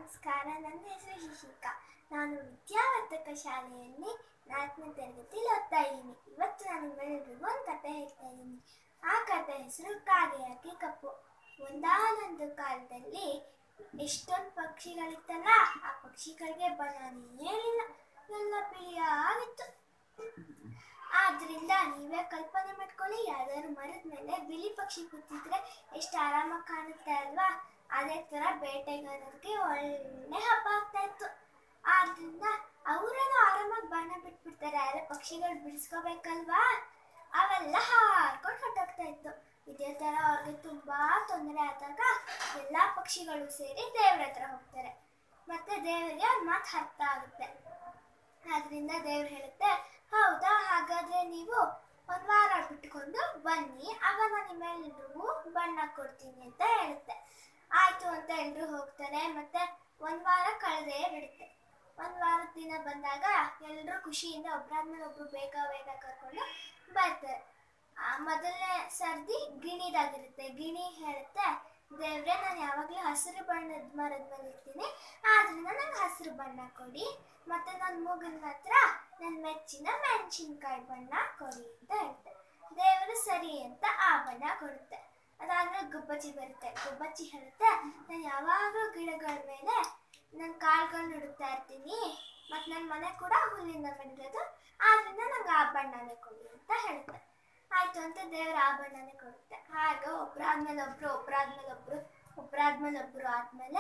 ನಮಸ್ಕಾರ ನನ್ನ ಹೆಸರು ಶಿಶಿಕಾ ನಾನು ವಿದ್ಯಾವರ್ಧಕ ಶಾಲೆಯಲ್ಲಿ ನಾಲ್ಕನೇ ತರಗತಿಯಲ್ಲಿ ಓದ್ತಾ ಇದ್ದೀನಿ ಇವತ್ತು ನಾನು ನಿಮ್ಮೆಲ್ಲರಿಗೂ ಒಂದು ಕತೆ ಹೇಳ್ತಾ ಇದ್ದೀನಿ ಆ ಕತೆ ಹೆಸರು ಕಾಗೆ ಯಾಕೆ ಕಪ್ಪು ಒಂದಾನೊಂದು ಕಾಲದಲ್ಲಿ ಎಷ್ಟೊಂದು ಪಕ್ಷಿಗಳಿತ್ತಲ್ಲ ಆ ಪಕ್ಷಿಗಳಿಗೆ ಬಣ್ಣನೇ ಇರಲಿಲ್ಲ ಎಲ್ಲ ಬಿಳಿಯಾಗಿತ್ತು ಆದ್ರಿಂದ ನೀವೇ ಕಲ್ಪನೆ ಮಾಡ್ಕೊಳ್ಳಿ ಯಾವ್ದಾದ್ರು ಮರದ ಮೇಲೆ ಬಿಳಿ ಪಕ್ಷಿ ಕೂತಿದ್ರೆ ಎಷ್ಟು ಆರಾಮಾಗಿ ಕಾಣುತ್ತೆ ಅಲ್ವಾ ಅದೇ ತರ ಬೇಟೆಗಾರರಿಗೆ ಒಳ್ಳೆ ಹಬ್ಬ ಆಗ್ತಾ ಇತ್ತು ಆದ್ರಿಂದ ಅವರೇನೋ ಆರಾಮಾಗಿ ಬಣ್ಣ ಬಿಟ್ಬಿಡ್ತಾರೆ ಆದ್ರೆ ಪಕ್ಷಿಗಳು ಬಿಡಿಸ್ಕೋಬೇಕಲ್ವಾ ಅವೆಲ್ಲ ಹಾರ್ಕೊಂಡು ಹೊಟ್ಟೋಗ್ತಾ ಇತ್ತು ಇದೇ ತರ ಅವ್ರಿಗೆ ತುಂಬಾ ತೊಂದರೆ ಆದಾಗ ಎಲ್ಲಾ ಪಕ್ಷಿಗಳು ಸೇರಿ ದೇವ್ರ ಹತ್ರ ಹೋಗ್ತಾರೆ ಮತ್ತೆ ದೇವರಿಗೆ ಒಂದ್ ಮಾತು ಅರ್ಥ ಆಗುತ್ತೆ ಆದ್ರಿಂದ ದೇವ್ರು ಹೇಳುತ್ತೆ ಹೌದಾ ಹಾಗಾದ್ರೆ ನೀವು ಒಂದ್ ವಾರ ಬಿಟ್ಕೊಂಡು ಬನ್ನಿ ಆಗ ನಾನು ನಿಮ್ಮೆಲ್ರಿಗೂ ಬಣ್ಣ ಕೊಡ್ತೀನಿ ಅಂತ ಹೇಳುತ್ತೆ ಆಯ್ತು ಅಂತ ಎಲ್ರು ಹೋಗ್ತಾರೆ ಮತ್ತೆ ಒಂದ್ ವಾರ ಕಳೆದೇ ಬಿಡುತ್ತೆ ಒಂದ್ ವಾರದ ದಿನ ಬಂದಾಗ ಎಲ್ರು ಖುಷಿಯಿಂದ ಒಬ್ರಾದ್ಮೇಲೆ ಒಬ್ರು ಬೇಗ ಬೇಗ ಕರ್ಕೊಂಡು ಬರ್ತಾರೆ ಆ ಮೊದಲನೇ ಸರ್ದಿ ಗಿಣಿದಾಗಿರುತ್ತೆ ಗಿಣಿ ಹೇಳುತ್ತೆ ದೇವ್ರೆ ನಾನು ಯಾವಾಗಲೂ ಹಸಿರು ಬಣ್ಣದ ಮರದ ಮೇಲೆ ಇರ್ತೀನಿ ಆದ್ರಿಂದ ನಂಗೆ ಹಸಿರು ಬಣ್ಣ ಕೊಡಿ ಮತ್ತೆ ನನ್ನ ಮೂಗಿನ ಹತ್ರ ನನ್ನ ಮೆಚ್ಚಿನ ಮೆಣಸಿನ್ಕಾಯಿ ಬಣ್ಣ ಕೊಡಿ ಅಂತ ಹೇಳ್ತೆ ದೇವರು ಸರಿ ಅಂತ ಆ ಬಣ್ಣ ಕೊಡುತ್ತೆ ಅದಾದ್ಮೇಲೆ ಗುಬ್ಬಚ್ಚಿ ಬರುತ್ತೆ ಗುಬ್ಬಚ್ಚಿ ಹೇಳುತ್ತೆ ನಾನು ಯಾವಾಗಲೂ ಗಿಡಗಳ ಮೇಲೆ ನನ್ನ ಕಾಳುಗಳನ್ನ ಹುಡುಕ್ತಾ ಇರ್ತೀನಿ ಮತ್ತು ನನ್ನ ಮನೆ ಕೂಡ ಹುಲ್ಲಿಂದ ಮಾಡಿರೋದು ಆದ್ರಿಂದ ನಂಗೆ ಆ ಬಣ್ಣನೇ ಕೊಡಿ ಅಂತ ಹೇಳುತ್ತೆ ಆಯ್ತು ಅಂತ ದೇವ್ರ ಆ ಬಣ್ಣನೇ ಕೊಡುತ್ತೆ ಹಾಗೆ ಒಬ್ರಾದ್ಮೇಲೆ ಒಬ್ರು ಒಬ್ರಾದ್ಮೇಲೆ ಒಬ್ರು ಒಬ್ರಾದ್ಮೇಲೆ ಒಬ್ರು ಆದ್ಮೇಲೆ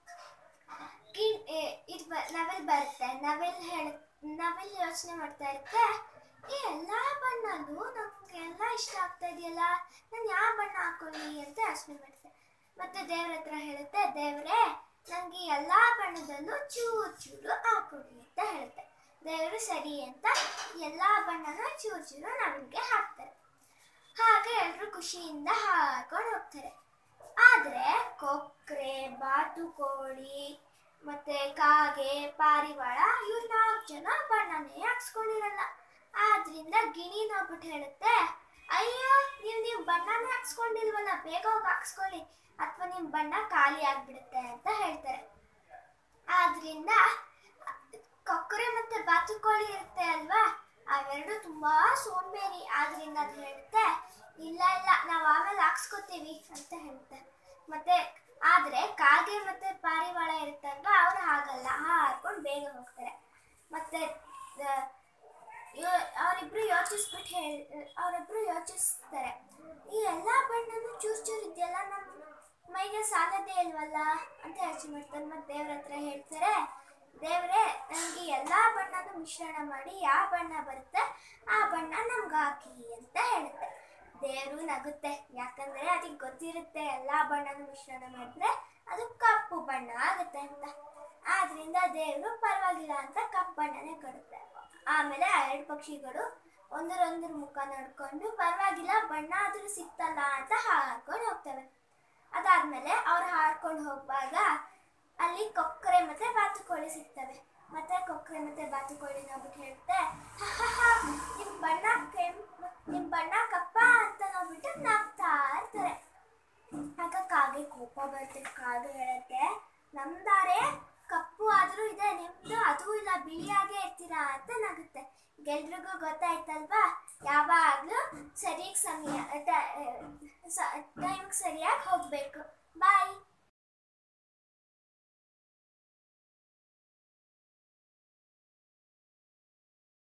ಗಿಣ್ ಇದು ನವೆಲ್ ಬರುತ್ತೆ ನವೆಲ್ ಹೇಳ ನವೆಲ್ ಯೋಚನೆ ಮಾಡ್ತಾ ಇರುತ್ತೆ ಈ ಎಲ್ಲಾ ಬಣ್ಣದ್ದು ನಮ್ಗೆ ಎಲ್ಲ ಇಷ್ಟ ಆಗ್ತಾ ಇದೆಯಲ್ಲ ನಾನು ಯಾವ ಬಣ್ಣ ಹಾಕೊಳ್ಳಿ ಅಂತ ಯೋಚನೆ ಮಾಡ್ತೆ ಮತ್ತೆ ದೇವ್ರ ಹತ್ರ ಹೇಳುತ್ತೆ ದೇವ್ರೇ ನಂಗೆ ಎಲ್ಲಾ ಬಣ್ಣದಲ್ಲೂ ಚೂರು ಚೂರು ಹಾಕೊಡಿ ಅಂತ ಹೇಳುತ್ತೆ ದೇವರು ಸರಿ ಅಂತ ಎಲ್ಲಾ ಬಣ್ಣನ ಚೂರು ಚೂರು ನಮಗೆ ಹಾಕ್ತಾರೆ ಹಾಗೆ ಎಲ್ಲರೂ ಖುಷಿಯಿಂದ ಹಾಕೊಂಡು ಹೋಗ್ತಾರೆ ಆದ್ರೆ ಕೊಕ್ರೆ ಬಾತುಕೋಳಿ ಮತ್ತೆ ಕಾಗೆ ಪಾರಿವಾಳ ಇವ್ರು ನಾಲ್ಕು ಜನ ಬಣ್ಣನೇ ಹಾಕ್ಸ್ಕೊಂಡಿರಲ್ಲ ಆದ್ರಿಂದ ಗಿಣಿ ನೋಡ್ಬಿಟ್ಟು ಹೇಳುತ್ತೆ ಅಯ್ಯೋ ನೀವು ನೀವು ಬಣ್ಣನೇ ಹಾಕ್ಸ್ಕೊಂಡಿಲ್ವಲ್ಲ ಬೇಗ ಹೋಗಿ ಹಾಕ್ಸ್ಕೊಳ್ಳಿ ಅಥವಾ ನಿಮ್ ಬಣ್ಣ ಖಾಲಿ ಆಗ್ಬಿಡುತ್ತೆ ಅಂತ ಹೇಳ್ತಾರೆ ಆದ್ರಿಂದ ಕೊಕ್ಕರೆ ಮತ್ತೆ ಬಾತುಕೋಳಿ ಇರುತ್ತೆ ಅಲ್ವಾ ಅವೆರಡು ತುಂಬಾ ಸೋಂಬೇರಿ ಆದ್ರಿಂದ ಅದು ಹೇಳುತ್ತೆ ಇಲ್ಲ ಇಲ್ಲ ನಾವು ಆಮೇಲೆ ಹಾಕ್ಸ್ಕೊತೀವಿ ಅಂತ ಹೇಳುತ್ತೆ ಮತ್ತೆ ಆದ್ರೆ ಕಾಗೆ ಮತ್ತೆ ಪಾರಿವಾಳ ಇರುತ್ತಲ್ವಾ ಅವ್ರು ಹಾಗಲ್ಲ ಹಾರ್ಕೊಂಡು ಬೇಗ ಹೋಗ್ತಾರೆ ಮತ್ತೆ ಆ, ಇವ- ಅವರಿಬ್ರು ಯೋಚಿಸ್ಬಿಟ್ಟು ಹೇಳಿ ಅವರಿಬ್ರು ಯೋಚಿಸ್ತಾರೆ ಈ ಎಲ್ಲಾ ಬಣ್ಣನೂ ಚೂರ್ ಚೂರ್ ಇದೆಯಲ್ಲ ನಮ್ಮ ಮೈಗೆ ಸಾಲದೇ ಇಲ್ವಲ್ಲ ಅಂತ ಯೋಚನೆ ಮಾಡ್ತಾರೆ ಮತ್ತೆ ದೇವ್ರ ಹತ್ರ ಹೇಳ್ತಾರೆ ದೇವ್ರೆ ನನಗೆ ಎಲ್ಲಾ ಬಣ್ಣನೂ ಮಿಶ್ರಣ ಮಾಡಿ ಯಾವ ಬಣ್ಣ ಬರುತ್ತೆ ಆ ಬಣ್ಣ ನಮ್ಗೆ ಹಾಕಿ ಅಂತ ಹೇಳುತ್ತೆ ದೇವರು ನಗುತ್ತೆ ಯಾಕಂದ್ರೆ ಅದಕ್ಕೆ ಗೊತ್ತಿರುತ್ತೆ ಎಲ್ಲಾ ಬಣ್ಣನೂ ಮಿಶ್ರಣ ಮಾಡಿದ್ರೆ ಅದು ಕಪ್ಪು ಬಣ್ಣ ಆಗುತ್ತೆ ಅಂತ ಆದ್ರಿಂದ ದೇವರು ಪರವಾಗಿಲ್ಲ ಅಂತ ಕಪ್ಪು ಬಣ್ಣನೇ ಕೊಡುತ್ತೆ ಆಮೇಲೆ ಆ ಎರಡು ಪಕ್ಷಿಗಳು ಒಂದರೊಂದರ ಮುಖ ನೋಡ್ಕೊಂಡು ಪರವಾಗಿಲ್ಲ ಬಣ್ಣ ಆದ್ರೂ ಸಿಕ್ತಲ್ಲ ಅಂತ ಹಾರ್ಕೊಂಡು ಹೋಗ್ತವೆ ಅದಾದ್ಮೇಲೆ ಅವ್ರು ಹಾರ್ಕೊಂಡು ಹೋಗುವಾಗ ಅಲ್ಲಿ ಕೊಕ್ಕರೆ ಮತ್ತೆ ಬಾತುಕೋಳಿ ಸಿಗ್ತವೆ ಮತ್ತೆ ಕೊಕ್ಕರೆ ಮತ್ತೆ ಬಾತುಕೋಳಿ ನೋಡ್ಬಿಟ್ಟು ಹೇಳುತ್ತೆ "ಹಹಹ, ನಿಮ್ ಬಣ್ಣ ಕೆಂಪು ನಿಮ್ ಬಣ್ಣ ಕಪ್ಪ ಅಂತ ನೋಡ್ಬಿಟ್ಟು ನಗ್ತಾ ಇರ್ತಾರೆ ಆಗ ಕಾಗೆ ಕೋಪ ಬರುತ್ತೆ ಕಾಗೆ ಹೇಳುತ್ತೆ ನಮ್ದಾರೆ ಕಪ್ಪು ಆದ್ರೂ ಇದೆ ನಿಮ್ದು ಅದು ಇಲ್ಲ ಬಿಳಿಯಾಗೆ ಇರ್ತೀರಾ ಅಂತ ನಗುತ್ತೆ ಎಲ್ರಿಗೂ ಗೊತ್ತಾಯ್ತಲ್ವಾ ಯಾವಾಗ್ಲೂ ಸರಿಯಾಗಿ ಸಮಯ ಟೈಮ್ಗೆ ಸರಿಯಾಗಿ ಹೋಗ್ಬೇಕು ಬಾಯ್